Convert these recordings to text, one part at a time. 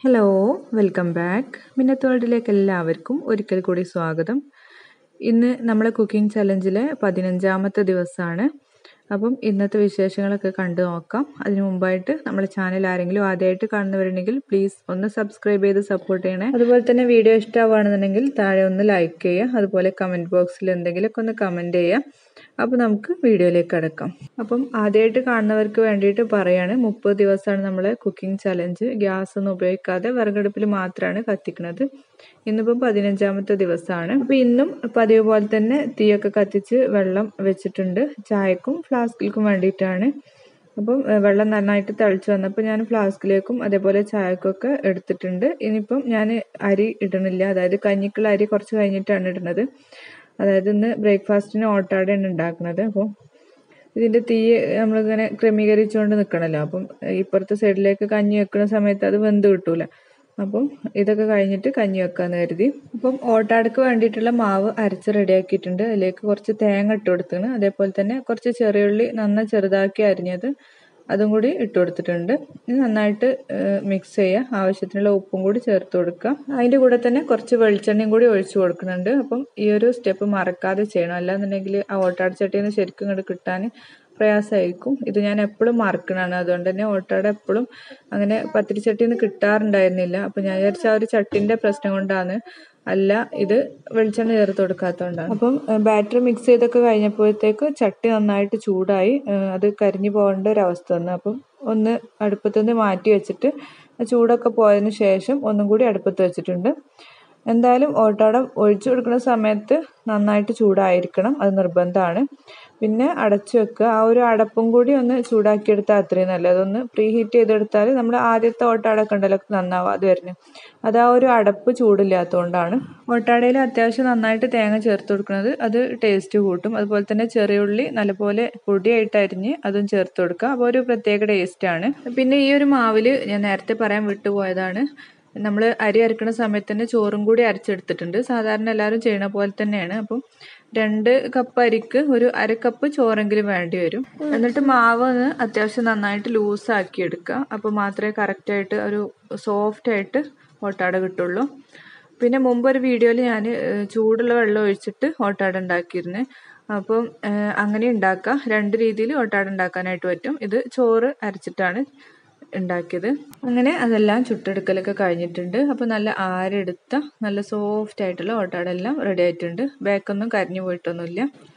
hello welcome back മിന്നത്ത് വേൾഡിലേക്ക് എല്ലാവർക്കും ഒരിക്കൽ കൂടി സ്വാഗതം ഇന്ന് നമ്മളെ കുക്കിംഗ് ചലഞ്ചിലെ പതിനഞ്ചാമത്തെ ദിവസമാണ് അപ്പം ഇന്നത്തെ വിശേഷങ്ങളൊക്കെ കണ്ടു നോക്കാം അതിനു മുമ്പായിട്ട് നമ്മളെ ചാനൽ ആരെങ്കിലും ആദ്യമായിട്ട് കാണുന്നവരുണ്ടെങ്കിൽ പ്ലീസ് ഒന്ന് സബ്സ്ക്രൈബ് ചെയ്ത് സപ്പോർട്ട് ചെയ്യണേ അതുപോലെ തന്നെ വീഡിയോ ഇഷ്ടമാവുകയാണെന്നുണ്ടെങ്കിൽ താഴെ ഒന്ന് ലൈക്ക് ചെയ്യുക അതുപോലെ കമൻറ്റ് ബോക്സിൽ എന്തെങ്കിലുമൊക്കെ ഒന്ന് കമൻറ്റ് ചെയ്യുക അപ്പോൾ നമുക്ക് വീഡിയോയിലേക്ക് കിടക്കാം അപ്പം ആദ്യമായിട്ട് കാണുന്നവർക്ക് വേണ്ടിയിട്ട് പറയാണ് മുപ്പത് ദിവസമാണ് നമ്മളെ കുക്കിംഗ് ചലഞ്ച് ഗ്യാസ് ഒന്നും ഉപയോഗിക്കാതെ വിറകടുപ്പിൽ മാത്രമാണ് കത്തിക്കുന്നത് ഇന്നിപ്പം പതിനഞ്ചാമത്തെ ദിവസമാണ് അപ്പോൾ ഇന്നും പതിവ് പോലെ തന്നെ തീയൊക്കെ കത്തിച്ച് വെള്ളം വെച്ചിട്ടുണ്ട് ചായക്കും ഫ്ലാസ്കിൽക്കും വേണ്ടിയിട്ടാണ് അപ്പം വെള്ളം നന്നായിട്ട് തിളച്ച് വന്നപ്പോൾ ഞാൻ ഫ്ലാസ്കിലേക്കും അതേപോലെ ചായക്കൊക്കെ എടുത്തിട്ടുണ്ട് ഇനിയിപ്പം ഞാൻ അരി ഇടണില്ല അതായത് കഞ്ഞിക്കുള്ള അരി കുറച്ച് കഴിഞ്ഞിട്ടാണ് ഇടുന്നത് അതായത് ഇന്ന് ബ്രേക്ക്ഫാസ്റ്റിന് ഓട്ടാടയാണ് ഉണ്ടാക്കുന്നത് അപ്പോൾ ഇതിൻ്റെ തീ നമ്മളിങ്ങനെ ക്രമീകരിച്ചുകൊണ്ട് നിൽക്കണമല്ലോ അപ്പം ഇപ്പുറത്തെ സൈഡിലേക്ക് കഞ്ഞി വെക്കുന്ന സമയത്ത് അത് വെന്ത് കിട്ടൂല അപ്പം ഇതൊക്കെ കഴിഞ്ഞിട്ട് കഞ്ഞി വെക്കാമെന്ന് കരുതി അപ്പം ഓട്ടാടക്ക് വേണ്ടിയിട്ടുള്ള മാവ് അരച്ച് റെഡിയാക്കിയിട്ടുണ്ട് അതിലേക്ക് കുറച്ച് തേങ്ങ ഇട്ട് കൊടുത്തിന് അതേപോലെ തന്നെ കുറച്ച് ചെറിയുള്ളി നന്നായി ചെറുതാക്കി അരിഞ്ഞത് അതും കൂടി ഇട്ട് കൊടുത്തിട്ടുണ്ട് ഇത് നന്നായിട്ട് മിക്സ് ചെയ്യുക ആവശ്യത്തിനുള്ള ഉപ്പും കൂടി ചേർത്ത് കൊടുക്കുക അതിൻ്റെ കൂടെ തന്നെ കുറച്ച് വെളിച്ചെണ്ണയും കൂടി ഒഴിച്ചു കൊടുക്കുന്നുണ്ട് അപ്പം ഈ ഒരു സ്റ്റെപ്പ് മറക്കാതെ ചെയ്യണം അല്ലാന്നുണ്ടെങ്കിൽ ആ ഓട്ടാട് ചട്ടിയിൽ നിന്ന് ശരിക്കും ഇങ്ങോട്ട് കിട്ടാൻ പ്രയാസമായിരിക്കും ഇത് ഞാൻ എപ്പോഴും മറക്കണതാണ് അതുകൊണ്ട് തന്നെ ഓട്ടാട എപ്പോഴും അങ്ങനെ പത്തിരിച്ചട്ടിയിൽ നിന്ന് കിട്ടാറുണ്ടായിരുന്നില്ല അപ്പം ഞാൻ വിചാരിച്ച ആ ഒരു ചട്ടിൻ്റെ പ്രശ്നം കൊണ്ടാണ് അല്ല ഇത് വെളിച്ചെണ്ണ ചേർത്ത് കൊടുക്കാത്തതുകൊണ്ടാണ് അപ്പം ബാറ്ററി മിക്സ് ചെയ്തൊക്കെ കഴിഞ്ഞപ്പോഴത്തേക്ക് ചട്ടി നന്നായിട്ട് ചൂടായി അത് കരിഞ്ഞു പോകേണ്ട ഒരു അവസ്ഥ വന്നു അപ്പം ഒന്ന് അടുപ്പത്തു നിന്ന് മാറ്റി വെച്ചിട്ട് ചൂടൊക്കെ പോയതിന് ശേഷം ഒന്നും കൂടി അടുപ്പത്ത് വെച്ചിട്ടുണ്ട് എന്തായാലും ഓട്ടാടം ഒഴിച്ചു കൊടുക്കുന്ന സമയത്ത് നന്നായിട്ട് ചൂടായിരിക്കണം അത് നിർബന്ധമാണ് പിന്നെ അടച്ചു വെക്കുക ആ ഒരു അടപ്പും കൂടി ഒന്ന് ചൂടാക്കിയെടുത്താൽ അത്രയും നല്ലത് അതൊന്ന് പ്രീ ഹീറ്റ് ചെയ്തെടുത്താൽ നമ്മൾ ആദ്യത്തെ ഓട്ടാടൊക്കെ ഉണ്ടല്ലോ നന്നാവും അത് വരുന്നത് അത് ആ ഒരു അടപ്പ് ചൂടില്ലാത്തതുകൊണ്ടാണ് ഓട്ടാടയിൽ അത്യാവശ്യം നന്നായിട്ട് തേങ്ങ ചേർത്ത് കൊടുക്കുന്നത് അത് ടേസ്റ്റ് കൂട്ടും അതുപോലെ തന്നെ ചെറിയ ഉള്ളി നല്ലപോലെ പൊടിയായിട്ട് അരിഞ്ഞ് അതും ചേർത്ത് കൊടുക്കുക അപ്പോൾ ഒരു പ്രത്യേക ടേസ്റ്റാണ് പിന്നെ ഈ ഒരു മാവിൽ ഞാൻ നേരത്തെ പറയാൻ വിട്ടുപോയതാണ് നമ്മൾ അരി അരക്കുന്ന സമയത്ത് തന്നെ ചോറും കൂടി അരച്ചെടുത്തിട്ടുണ്ട് സാധാരണ എല്ലാവരും ചെയ്യണ പോലെ തന്നെയാണ് അപ്പം രണ്ട് കപ്പ് അരിക്ക് ഒരു അര കപ്പ് ചോറെങ്കിലും വേണ്ടി വരും എന്നിട്ട് മാവ് ഒന്ന് അത്യാവശ്യം നന്നായിട്ട് ലൂസാക്കി എടുക്കുക അപ്പോൾ മാത്രമേ കറക്റ്റായിട്ട് ഒരു സോഫ്റ്റ് ആയിട്ട് ഓട്ടാട കിട്ടുള്ളൂ പിന്നെ മുമ്പ് ഒരു വീഡിയോയിൽ ഞാൻ ചൂടുള്ള വെള്ളം ഒഴിച്ചിട്ട് ഓട്ടാട ഉണ്ടാക്കിയിരുന്നു അപ്പം അങ്ങനെ ഉണ്ടാക്കുക രണ്ട് രീതിയിൽ ഓട്ടാട ഉണ്ടാക്കാനായിട്ട് പറ്റും ഇത് ചോറ് അരച്ചിട്ടാണ് ഉണ്ടാക്കിയത് അങ്ങനെ അതെല്ലാം ചുട്ടെടുക്കലൊക്കെ കഴിഞ്ഞിട്ടുണ്ട് അപ്പോൾ നല്ല ആരെടുത്ത നല്ല സോഫ്റ്റ് ആയിട്ടുള്ള ഓട്ടാടെല്ലാം റെഡി ആയിട്ടുണ്ട് ബാക്കൊന്നും കരിഞ്ഞു പോയിട്ടൊന്നുമില്ല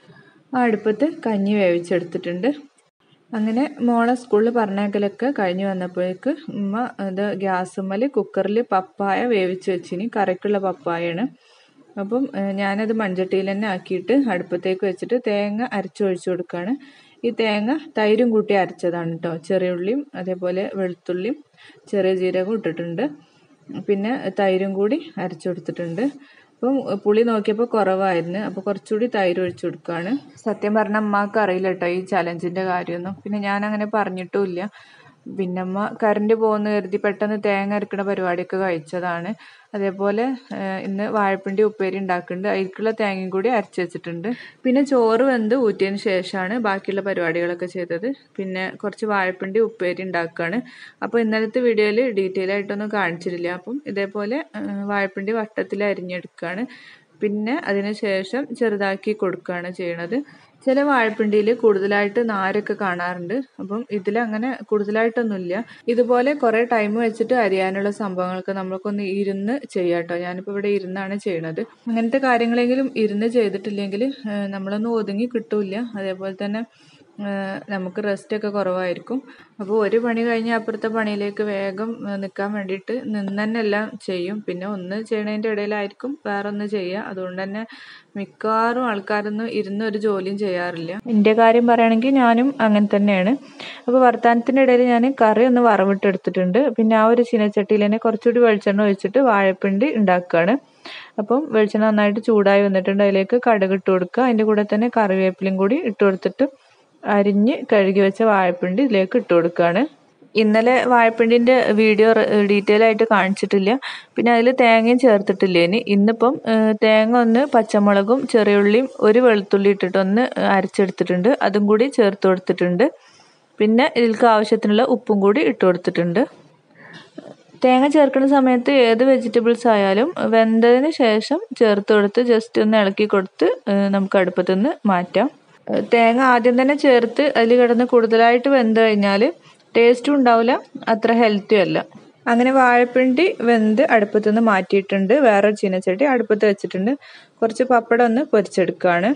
ആ അടുപ്പത്ത് കഞ്ഞി വേവിച്ചെടുത്തിട്ടുണ്ട് അങ്ങനെ മോളെ സ്കൂളിൽ പറഞ്ഞേക്കലൊക്കെ കഴിഞ്ഞ് വന്നപ്പോഴേക്ക് ഉമ്മ ഇത് ഗ്യാസുമ്മൽ കുക്കറിൽ പപ്പായ വേവിച്ച് വെച്ചിനി കറിക്കുള്ള പപ്പായാണ് അപ്പം ഞാനത് മൺചട്ടിയിൽ തന്നെ ആക്കിയിട്ട് അടുപ്പത്തേക്ക് വെച്ചിട്ട് തേങ്ങ അരച്ചൊഴിച്ചു കൊടുക്കുകയാണ് ഈ തേങ്ങ തൈരും കൂട്ടി അരച്ചതാണ് കേട്ടോ ചെറിയ ഉള്ളിയും അതേപോലെ വെളുത്തുള്ളിയും ചെറിയ ജീരകവും ഇട്ടിട്ടുണ്ട് പിന്നെ തൈരും കൂടി അരച്ചു കൊടുത്തിട്ടുണ്ട് അപ്പം പുളി നോക്കിയപ്പോൾ കുറവായിരുന്നു അപ്പോൾ കുറച്ചുകൂടി തൈര് ഒഴിച്ചു കൊടുക്കുകയാണ് സത്യം പറഞ്ഞാൽ അമ്മക്ക് അറിയില്ല കേട്ടോ ഈ ചലഞ്ചിൻ്റെ കാര്യമൊന്നും പിന്നെ ഞാൻ അങ്ങനെ പറഞ്ഞിട്ടുമില്ല പിന്നെ അമ്മ കറണ്ട് പോകുന്ന കരുതി പെട്ടെന്ന് തേങ്ങ അരക്കണ പരിപാടിയൊക്കെ കഴിച്ചതാണ് അതേപോലെ ഇന്ന് വാഴപ്പിണ്ടി ഉപ്പേരി ഉണ്ടാക്കുന്നുണ്ട് അതിലേക്കുള്ള തേങ്ങയും കൂടി അരച്ച് വെച്ചിട്ടുണ്ട് പിന്നെ ചോറ് വെന്ത് ഊറ്റിയതിന് ശേഷമാണ് ബാക്കിയുള്ള പരിപാടികളൊക്കെ ചെയ്തത് പിന്നെ കുറച്ച് വാഴപ്പിണ്ടി ഉപ്പേരി ഉണ്ടാക്കുകയാണ് അപ്പോൾ ഇന്നലത്തെ വീഡിയോയിൽ ഡീറ്റെയിൽ ആയിട്ടൊന്നും കാണിച്ചിട്ടില്ല അപ്പം ഇതേപോലെ വാഴപ്പിണ്ടി വട്ടത്തിൽ അരിഞ്ഞെടുക്കുകയാണ് പിന്നെ അതിന് ശേഷം ചെറുതാക്കി കൊടുക്കുകയാണ് ചെയ്യണത് ചില വാഴപ്പിണ്ടിയിൽ കൂടുതലായിട്ട് നാരൊക്കെ കാണാറുണ്ട് അപ്പം ഇതിലങ്ങനെ കൂടുതലായിട്ടൊന്നുമില്ല ഇതുപോലെ കുറേ ടൈം വെച്ചിട്ട് അരിയാനുള്ള സംഭവങ്ങളൊക്കെ നമ്മൾക്കൊന്ന് ഇരുന്ന് ചെയ്യാം കേട്ടോ ഞാനിപ്പോൾ ഇവിടെ ഇരുന്നാണ് ചെയ്യണത് അങ്ങനത്തെ കാര്യങ്ങളെങ്കിലും ഇരുന്ന് ചെയ്തിട്ടില്ലെങ്കിൽ നമ്മളൊന്നും ഒതുങ്ങി കിട്ടൂല അതേപോലെ തന്നെ നമുക്ക് റെസ്റ്റൊക്കെ കുറവായിരിക്കും അപ്പോൾ ഒരു പണി കഴിഞ്ഞ് അപ്പുറത്തെ പണിയിലേക്ക് വേഗം നിൽക്കാൻ വേണ്ടിയിട്ട് നിന്ന് തന്നെ എല്ലാം ചെയ്യും പിന്നെ ഒന്ന് ചെയ്യണതിൻ്റെ ഇടയിലായിരിക്കും വേറെ ഒന്ന് ചെയ്യുക അതുകൊണ്ട് തന്നെ മിക്കവാറും ആൾക്കാരൊന്നും ഇരുന്ന് ഒരു ജോലിയും ചെയ്യാറില്ല എൻ്റെ കാര്യം പറയുകയാണെങ്കിൽ ഞാനും അങ്ങനെ തന്നെയാണ് അപ്പോൾ വർത്തമാനത്തിൻ്റെ ഇടയിൽ ഞാൻ കറി ഒന്ന് വറവിട്ടെടുത്തിട്ടുണ്ട് പിന്നെ ആ ഒരു ചീനച്ചട്ടിയിൽ തന്നെ കുറച്ചുകൂടി വെളിച്ചെണ്ണ ഒഴിച്ചിട്ട് വാഴപ്പിണ്ടി ഉണ്ടാക്കുകയാണ് അപ്പം വെളിച്ചെണ്ണ നന്നായിട്ട് ചൂടായി വന്നിട്ടുണ്ട് അതിലേക്ക് കടുക് ഇട്ട് കൊടുക്കുക അതിൻ്റെ കൂടെ തന്നെ കറിവേപ്പിലയും കൂടി ഇട്ട് കൊടുത്തിട്ട് അരിഞ്ഞ് കഴുകി വെച്ച വാഴപ്പിണ്ടി ഇതിലേക്ക് ഇട്ട് കൊടുക്കുകയാണ് ഇന്നലെ വാഴപ്പിണ്ടിൻ്റെ വീഡിയോ ഡീറ്റെയിൽ ആയിട്ട് കാണിച്ചിട്ടില്ല പിന്നെ അതിൽ തേങ്ങയും ചേർത്തിട്ടില്ല ഇനി ഇന്നിപ്പം തേങ്ങ ഒന്ന് പച്ചമുളകും ചെറിയുള്ളിയും ഒരു വെളുത്തുള്ളി ഇട്ടിട്ട് ഒന്ന് അരച്ചെടുത്തിട്ടുണ്ട് അതും കൂടി ചേർത്ത് കൊടുത്തിട്ടുണ്ട് പിന്നെ ഇതിലേക്ക് ആവശ്യത്തിനുള്ള ഉപ്പും കൂടി ഇട്ട് കൊടുത്തിട്ടുണ്ട് തേങ്ങ ചേർക്കുന്ന സമയത്ത് ഏത് വെജിറ്റബിൾസ് ആയാലും വെന്തതിന് ശേഷം ചേർത്ത് കൊടുത്ത് ജസ്റ്റ് ഒന്ന് ഇളക്കി കൊടുത്ത് നമുക്ക് അടുപ്പത്തു നിന്ന് മാറ്റാം തേങ്ങ ആദ്യം തന്നെ ചേർത്ത് അതിൽ കിടന്ന് കൂടുതലായിട്ട് വെന്ത് കഴിഞ്ഞാൽ ടേസ്റ്റും ഉണ്ടാവില്ല അത്ര ഹെൽത്തിയും അല്ല അങ്ങനെ വാഴപ്പിണ്ടി വെന്ത് അടുപ്പത്തു നിന്ന് മാറ്റിയിട്ടുണ്ട് വേറെ ചീനച്ചട്ടി അടുപ്പത്ത് വെച്ചിട്ടുണ്ട് കുറച്ച് പപ്പടം ഒന്ന് പൊരിച്ചെടുക്കുകയാണ്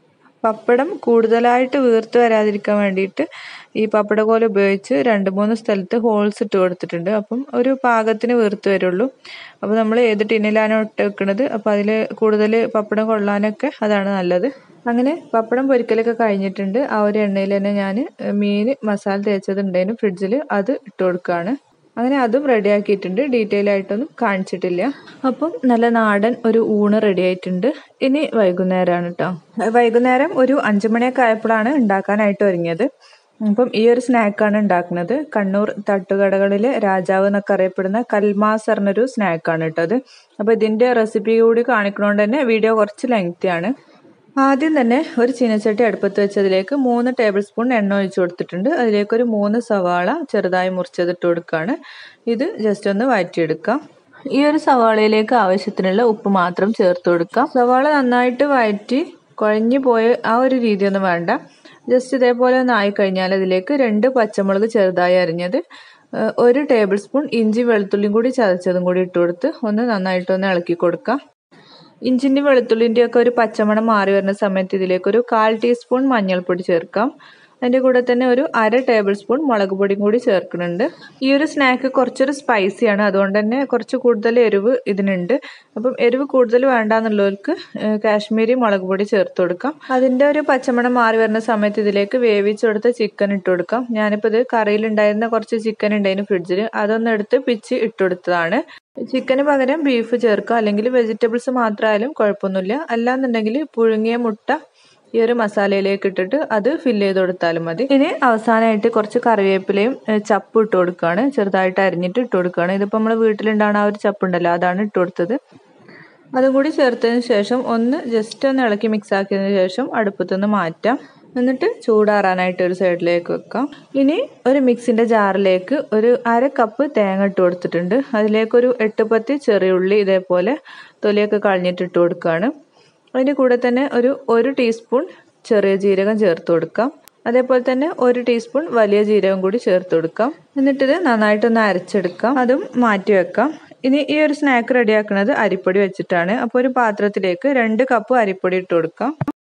പപ്പടം കൂടുതലായിട്ട് വീർത്ത് വരാതിരിക്കാൻ വേണ്ടിയിട്ട് ഈ പപ്പടക്കോല ഉപയോഗിച്ച് രണ്ട് മൂന്ന് സ്ഥലത്ത് ഹോൾസ് ഇട്ട് കൊടുത്തിട്ടുണ്ട് അപ്പം ഒരു പാകത്തിന് വീർത്ത് വരുള്ളൂ അപ്പോൾ നമ്മൾ ഏത് ടിന്നിലാണോ ഇട്ട് വെക്കുന്നത് അപ്പോൾ അതിൽ കൂടുതൽ പപ്പടം കൊള്ളാനൊക്കെ അതാണ് നല്ലത് അങ്ങനെ പപ്പടം പൊരിക്കലൊക്കെ കഴിഞ്ഞിട്ടുണ്ട് ആ ഒരു എണ്ണയിൽ തന്നെ ഞാൻ മീൻ മസാല തേച്ചത് ഉണ്ടായിരുന്നു ഫ്രിഡ്ജിൽ അത് ഇട്ട് കൊടുക്കുകയാണ് അങ്ങനെ അതും റെഡി ആക്കിയിട്ടുണ്ട് ഡീറ്റെയിൽ ആയിട്ടൊന്നും കാണിച്ചിട്ടില്ല അപ്പം നല്ല നാടൻ ഒരു ഊണ് റെഡി ആയിട്ടുണ്ട് ഇനി വൈകുന്നേരമാണ് കേട്ടോ വൈകുന്നേരം ഒരു അഞ്ചു മണിയൊക്കെ ആയപ്പോഴാണ് ഉണ്ടാക്കാനായിട്ട് ഒരുങ്ങിയത് അപ്പം ഈ ഒരു സ്നാക്കാണ് ഉണ്ടാക്കുന്നത് കണ്ണൂർ തട്ടുകടകളിലെ രാജാവ് എന്നൊക്കെ അറിയപ്പെടുന്ന കൽമാസ് പറഞ്ഞൊരു സ്നാക്കാണ് കേട്ടോ അത് അപ്പോൾ ഇതിൻ്റെ റെസിപ്പി കൂടി കാണിക്കണോണ്ട് തന്നെ വീഡിയോ കുറച്ച് ലെങ്തിയാണ് ആദ്യം തന്നെ ഒരു ചീനച്ചട്ടി അടുപ്പത്ത് വെച്ചതിലേക്ക് മൂന്ന് ടേബിൾ സ്പൂൺ എണ്ണ ഒഴിച്ചു കൊടുത്തിട്ടുണ്ട് അതിലേക്ക് ഒരു മൂന്ന് സവാള ചെറുതായി മുറിച്ചതിട്ട് കൊടുക്കുകയാണ് ഇത് ജസ്റ്റ് ഒന്ന് വഴറ്റിയെടുക്കാം ഈ ഒരു സവാളയിലേക്ക് ആവശ്യത്തിനുള്ള ഉപ്പ് മാത്രം ചേർത്ത് കൊടുക്കാം സവാള നന്നായിട്ട് വഴറ്റി കുഴഞ്ഞു പോയ ആ ഒരു രീതിയൊന്നും വേണ്ട ജസ്റ്റ് ഇതേപോലെ ഒന്ന് ആയിക്കഴിഞ്ഞാൽ അതിലേക്ക് രണ്ട് പച്ചമുളക് ചെറുതായി അരിഞ്ഞത് ഒരു ടേബിൾ സ്പൂൺ ഇഞ്ചി വെളുത്തുള്ളിയും കൂടി ചതച്ചതും കൂടി ഇട്ട് കൊടുത്ത് ഒന്ന് നന്നായിട്ടൊന്ന് ഇളക്കി കൊടുക്കാം ഇഞ്ചിൻ്റെ വെളുത്തുള്ളിൻ്റെ ഒക്കെ ഒരു പച്ചമണം മാറി വരുന്ന സമയത്ത് ഇതിലേക്ക് ഒരു കാൽ ടീസ്പൂൺ മഞ്ഞൾപ്പൊടി ചേർക്കാം അതിൻ്റെ കൂടെ തന്നെ ഒരു അര ടേബിൾ സ്പൂൺ മുളക് പൊടിയും കൂടി ചേർക്കുന്നുണ്ട് ഈ ഒരു സ്നാക്ക് കുറച്ചൊരു സ്പൈസിയാണ് അതുകൊണ്ട് തന്നെ കുറച്ച് കൂടുതൽ എരിവ് ഇതിനുണ്ട് അപ്പം എരിവ് കൂടുതൽ വേണ്ടാന്നുള്ളവർക്ക് കാശ്മീരി മുളക് പൊടി ചേർത്ത് കൊടുക്കാം അതിൻ്റെ ഒരു പച്ചമണം മാറി വരുന്ന സമയത്ത് ഇതിലേക്ക് വേവിച്ചെടുത്ത ചിക്കൻ ഇട്ട് കൊടുക്കാം ഞാനിപ്പോൾ ഇത് കറിയിലുണ്ടായിരുന്ന കുറച്ച് ചിക്കൻ ഉണ്ടായിരുന്നു ഫ്രിഡ്ജിൽ അതൊന്ന് എടുത്ത് പിച്ച് ഇട്ടുകൊടുത്തതാണ് ചിക്കന് പകരം ബീഫ് ചേർക്കാം അല്ലെങ്കിൽ വെജിറ്റബിൾസ് മാത്രമായാലും കുഴപ്പമൊന്നുമില്ല അല്ലാന്നുണ്ടെങ്കിൽ പുഴുങ്ങിയ മുട്ട ഈ ഒരു മസാലയിലേക്ക് ഇട്ടിട്ട് അത് ഫില്ല് ചെയ്ത് കൊടുത്താലും മതി ഇനി അവസാനമായിട്ട് കുറച്ച് കറിവേപ്പിലയും ചപ്പ് ഇട്ട് കൊടുക്കുകയാണ് ചെറുതായിട്ട് അരിഞ്ഞിട്ട് ഇട്ട് കൊടുക്കുകയാണ് ഇതിപ്പോൾ നമ്മൾ വീട്ടിലുണ്ടാകുന്ന ആ ഒരു ചപ്പ് ഉണ്ടല്ലോ അതാണ് ഇട്ട് കൊടുത്തത് അതും കൂടി ചേർത്തതിന് ശേഷം ഒന്ന് ജസ്റ്റ് ഒന്ന് ഇളക്കി മിക്സ് ആക്കിയതിന് ശേഷം അടുപ്പത്തുനിന്ന് മാറ്റാം എന്നിട്ട് ചൂടാറാനായിട്ട് ഒരു സൈഡിലേക്ക് വെക്കാം ഇനി ഒരു മിക്സിൻ്റെ ജാറിലേക്ക് ഒരു അര കപ്പ് തേങ്ങ ഇട്ട് കൊടുത്തിട്ടുണ്ട് അതിലേക്കൊരു എട്ട് പത്ത് ചെറിയ ഉള്ളി ഇതേപോലെ തൊലിയൊക്കെ കളഞ്ഞിട്ട് ഇട്ട് കൊടുക്കുകയാണ് അതിൻ്റെ കൂടെ തന്നെ ഒരു ഒരു ടീസ്പൂൺ ചെറിയ ജീരകം ചേർത്ത് കൊടുക്കാം അതേപോലെ തന്നെ ഒരു ടീസ്പൂൺ വലിയ ജീരകം കൂടി ചേർത്ത് കൊടുക്കാം എന്നിട്ടിത് നന്നായിട്ടൊന്ന് അരച്ചെടുക്കാം അതും മാറ്റി വെക്കാം ഇനി ഈ ഒരു സ്നാക്ക് റെഡിയാക്കുന്നത് അരിപ്പൊടി വെച്ചിട്ടാണ് അപ്പോൾ ഒരു പാത്രത്തിലേക്ക് രണ്ട് കപ്പ് അരിപ്പൊടി ഇട്ട് കൊടുക്കാം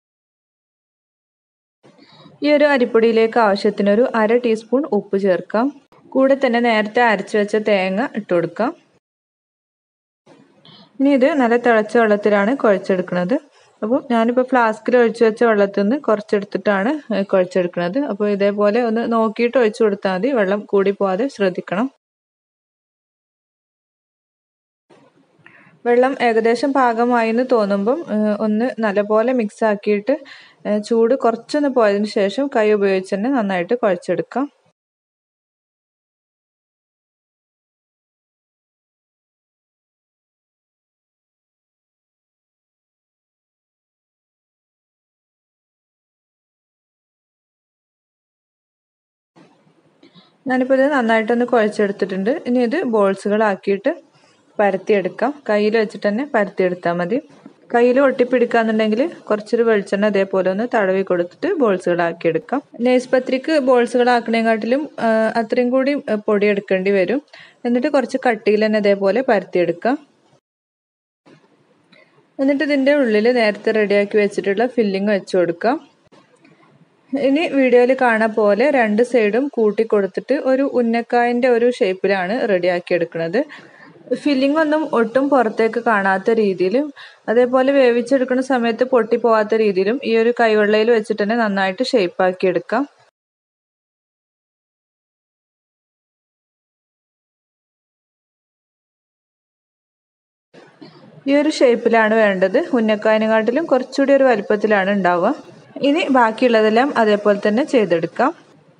ഈ ഒരു അരിപ്പൊടിയിലേക്ക് ആവശ്യത്തിന് ഒരു അര ടീസ്പൂൺ ഉപ്പ് ചേർക്കാം കൂടെ തന്നെ നേരത്തെ അരച്ചു വെച്ച തേങ്ങ ഇട്ട് കൊടുക്കാം ഇനി ഇത് നല്ല തിളച്ച വെള്ളത്തിലാണ് കുഴച്ചെടുക്കുന്നത് അപ്പോൾ ഞാനിപ്പോൾ ഫ്ലാസ്കിൽ ഒഴിച്ചു വെച്ച വെള്ളത്തിൽ നിന്ന് കുറച്ചെടുത്തിട്ടാണ് കുഴച്ചെടുക്കുന്നത് അപ്പോൾ ഇതേപോലെ ഒന്ന് നോക്കിയിട്ട് ഒഴിച്ചു കൊടുത്താൽ മതി വെള്ളം കൂടി പോവാതെ ശ്രദ്ധിക്കണം വെള്ളം ഏകദേശം പാകമായി എന്ന് തോന്നുമ്പം ഒന്ന് നല്ലപോലെ മിക്സ് ആക്കിയിട്ട് ചൂട് കുറച്ചൊന്ന് പോയതിന് ശേഷം കൈ ഉപയോഗിച്ച് തന്നെ നന്നായിട്ട് കുഴച്ചെടുക്കാം ഞാനിപ്പോൾ ഇത് നന്നായിട്ടൊന്ന് കുഴച്ചെടുത്തിട്ടുണ്ട് ഇനി ഇത് ബോൾസുകളാക്കിയിട്ട് പരത്തിയെടുക്കാം കയ്യിൽ വെച്ചിട്ട് തന്നെ പരത്തിയെടുത്താൽ മതി കയ്യിൽ ഒട്ടിപ്പിടിക്കാന്നുണ്ടെങ്കിൽ കുറച്ചൊരു വെളിച്ചെണ്ണ അതേപോലെ ഒന്ന് തടവി കൊടുത്തിട്ട് ബോൾസുകളാക്കി എടുക്കാം നെയ്സ് പത്രിക്ക് ബോൾസുകളാക്കണേക്കാട്ടിലും അത്രയും കൂടി പൊടി എടുക്കേണ്ടി വരും എന്നിട്ട് കുറച്ച് കട്ടിയിൽ തന്നെ ഇതേപോലെ പരത്തിയെടുക്കാം എന്നിട്ട് ഇതിൻ്റെ ഉള്ളിൽ നേരത്തെ റെഡിയാക്കി വെച്ചിട്ടുള്ള ഫില്ലിങ് വെച്ച് കൊടുക്കാം ഇനി വീഡിയോയിൽ കാണാൻ പോലെ രണ്ട് സൈഡും കൂട്ടി കൊടുത്തിട്ട് ഒരു ഉന്നക്കായൻ്റെ ഒരു ഷേപ്പിലാണ് റെഡിയാക്കി എടുക്കുന്നത് ഫില്ലിംഗ് ഒന്നും ഒട്ടും പുറത്തേക്ക് കാണാത്ത രീതിയിലും അതേപോലെ വേവിച്ചെടുക്കുന്ന സമയത്ത് പൊട്ടിപ്പോവാത്ത രീതിയിലും ഈ ഒരു കൈവെള്ളയിൽ വെച്ചിട്ട് തന്നെ നന്നായിട്ട് ഷേപ്പാക്കി എടുക്കാം ഈ ഒരു ഷേപ്പിലാണ് വേണ്ടത് ഉന്നക്കായനെക്കാട്ടിലും കുറച്ചുകൂടി ഒരു വലുപ്പത്തിലാണ് ഉണ്ടാവുക ഇനി ബാക്കിയുള്ളതെല്ലാം അതേപോലെ തന്നെ ചെയ്തെടുക്കാം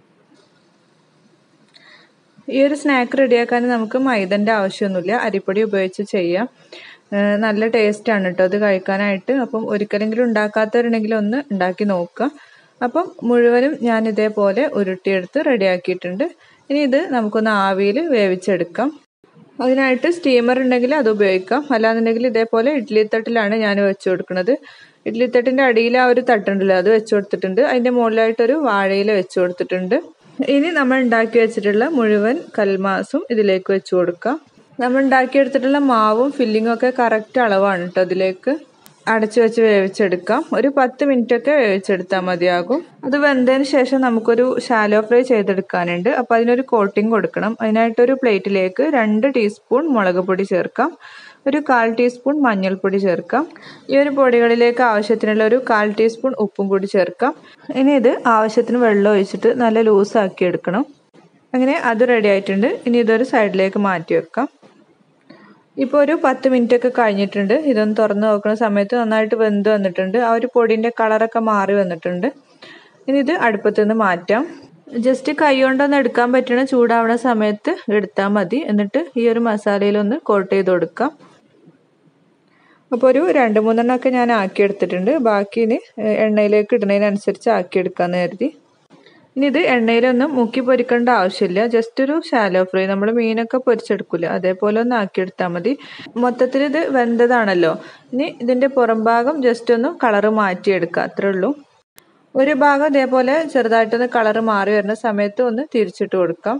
ഈ ഒരു സ്നാക്ക് റെഡിയാക്കാൻ നമുക്ക് മൈദൻ്റെ ആവശ്യമൊന്നുമില്ല അരിപ്പൊടി ഉപയോഗിച്ച് ചെയ്യാം നല്ല ടേസ്റ്റാണ് കേട്ടോ അത് കഴിക്കാനായിട്ട് അപ്പം ഒരിക്കലെങ്കിലും ഉണ്ടാക്കാത്തവരുണ്ടെങ്കിൽ ഒന്ന് ഉണ്ടാക്കി നോക്കുക അപ്പം മുഴുവനും ഞാൻ ഇതേപോലെ ഉരുട്ടിയെടുത്ത് റെഡിയാക്കിയിട്ടുണ്ട് ഇനി ഇത് നമുക്കൊന്ന് ആവിയിൽ വേവിച്ചെടുക്കാം അതിനായിട്ട് സ്റ്റീമർ ഉണ്ടെങ്കിൽ അത് ഉപയോഗിക്കാം അല്ലാന്നുണ്ടെങ്കിൽ ഇതേപോലെ ഇഡ്ഡലി തട്ടിലാണ് ഞാൻ വെച്ച് കൊടുക്കുന്നത് ഇഡ്ഡലി തട്ടിൻ്റെ അടിയിൽ ആ ഒരു തട്ടുണ്ടല്ലോ അത് വെച്ച് കൊടുത്തിട്ടുണ്ട് അതിൻ്റെ മുകളിലായിട്ടൊരു വാഴയില വെച്ച് കൊടുത്തിട്ടുണ്ട് ഇനി നമ്മൾ ഉണ്ടാക്കി വെച്ചിട്ടുള്ള മുഴുവൻ കൽമാസും ഇതിലേക്ക് വെച്ച് കൊടുക്കാം നമ്മൾ ഉണ്ടാക്കിയെടുത്തിട്ടുള്ള മാവും ഫില്ലിങ്ങും ഒക്കെ കറക്റ്റ് അളവാണ് കേട്ടോ അതിലേക്ക് അടച്ചു വെച്ച് വേവിച്ചെടുക്കാം ഒരു പത്ത് മിനിറ്റ് ഒക്കെ വേവിച്ചെടുത്താൽ മതിയാകും അത് വെന്തതിന് ശേഷം നമുക്കൊരു ഷാലോ ഫ്രൈ ചെയ്തെടുക്കാനുണ്ട് അപ്പോൾ അതിനൊരു കോട്ടിംഗ് കൊടുക്കണം അതിനായിട്ടൊരു പ്ലേറ്റിലേക്ക് രണ്ട് ടീസ്പൂൺ മുളക് പൊടി ചേർക്കാം ഒരു കാൽ ടീസ്പൂൺ മഞ്ഞൾപ്പൊടി ചേർക്കാം ഈ ഒരു പൊടികളിലേക്ക് ആവശ്യത്തിനുള്ള ഒരു കാൽ ടീസ്പൂൺ ഉപ്പും കൂടി ചേർക്കാം ഇനി ഇത് ആവശ്യത്തിന് വെള്ളം ഒഴിച്ചിട്ട് നല്ല ലൂസാക്കി എടുക്കണം അങ്ങനെ അത് റെഡി ആയിട്ടുണ്ട് ഇനി ഇതൊരു സൈഡിലേക്ക് മാറ്റി വെക്കാം ഇപ്പോൾ ഒരു പത്ത് മിനിറ്റ് ഒക്കെ കഴിഞ്ഞിട്ടുണ്ട് ഇതൊന്ന് തുറന്ന് നോക്കുന്ന സമയത്ത് നന്നായിട്ട് വെന്ത് വന്നിട്ടുണ്ട് ആ ഒരു പൊടിൻ്റെ കളറൊക്കെ മാറി വന്നിട്ടുണ്ട് ഇനി ഇത് അടുപ്പത്ത് നിന്ന് മാറ്റാം ജസ്റ്റ് കൈ കൊണ്ടൊന്ന് എടുക്കാൻ പറ്റണ ചൂടാവുന്ന സമയത്ത് എടുത്താൽ മതി എന്നിട്ട് ഈ ഒരു മസാലയിലൊന്ന് കോട്ട് ചെയ്ത് കൊടുക്കാം അപ്പോൾ ഒരു രണ്ട് മൂന്നെണ്ണമൊക്കെ ഞാൻ ആക്കിയെടുത്തിട്ടുണ്ട് ബാക്കി ഇനി എണ്ണയിലേക്ക് ഇടുന്നതിനനുസരിച്ച് ആക്കിയെടുക്കാമെന്ന് കരുതി ഇനി ഇത് എണ്ണയിലൊന്നും മുക്കി പൊരിക്കേണ്ട ആവശ്യമില്ല ജസ്റ്റ് ഒരു ഷാലോ ഫ്രൈ നമ്മൾ മീനൊക്കെ പൊരിച്ചെടുക്കില്ല അതേപോലെ ഒന്ന് ആക്കിയെടുത്താൽ മതി മൊത്തത്തിൽ ഇത് വെന്തതാണല്ലോ ഇനി ഇതിൻ്റെ പുറം ഭാഗം ജസ്റ്റ് ഒന്ന് കളറ് മാറ്റിയെടുക്കുക അത്രേ ഉള്ളൂ ഒരു ഭാഗം ഇതേപോലെ ചെറുതായിട്ടൊന്ന് കളറ് മാറി വരുന്ന സമയത്ത് ഒന്ന് തിരിച്ചിട്ട് കൊടുക്കാം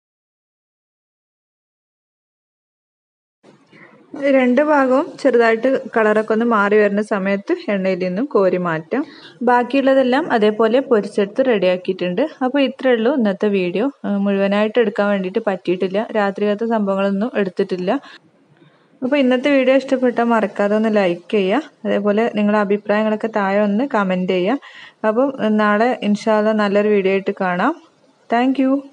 രണ്ട് ഭാഗവും ചെറുതായിട്ട് കളറൊക്കെ ഒന്ന് മാറി വരുന്ന സമയത്ത് എണ്ണയിൽ നിന്നും കോരി മാറ്റാം ബാക്കിയുള്ളതെല്ലാം അതേപോലെ പൊരിച്ചെടുത്ത് റെഡിയാക്കിയിട്ടുണ്ട് അപ്പോൾ ഇത്രയേ ഉള്ളൂ ഇന്നത്തെ വീഡിയോ മുഴുവനായിട്ട് എടുക്കാൻ വേണ്ടിയിട്ട് പറ്റിയിട്ടില്ല രാത്രികാലത്തെ സംഭവങ്ങളൊന്നും എടുത്തിട്ടില്ല അപ്പോൾ ഇന്നത്തെ വീഡിയോ ഇഷ്ടപ്പെട്ടാൽ മറക്കാതെ ഒന്ന് ലൈക്ക് ചെയ്യുക അതേപോലെ നിങ്ങളുടെ അഭിപ്രായങ്ങളൊക്കെ താഴെ ഒന്ന് കമൻറ്റ് ചെയ്യുക അപ്പം നാളെ ഇൻഷാല്ല നല്ലൊരു വീഡിയോ ആയിട്ട് കാണാം താങ്ക്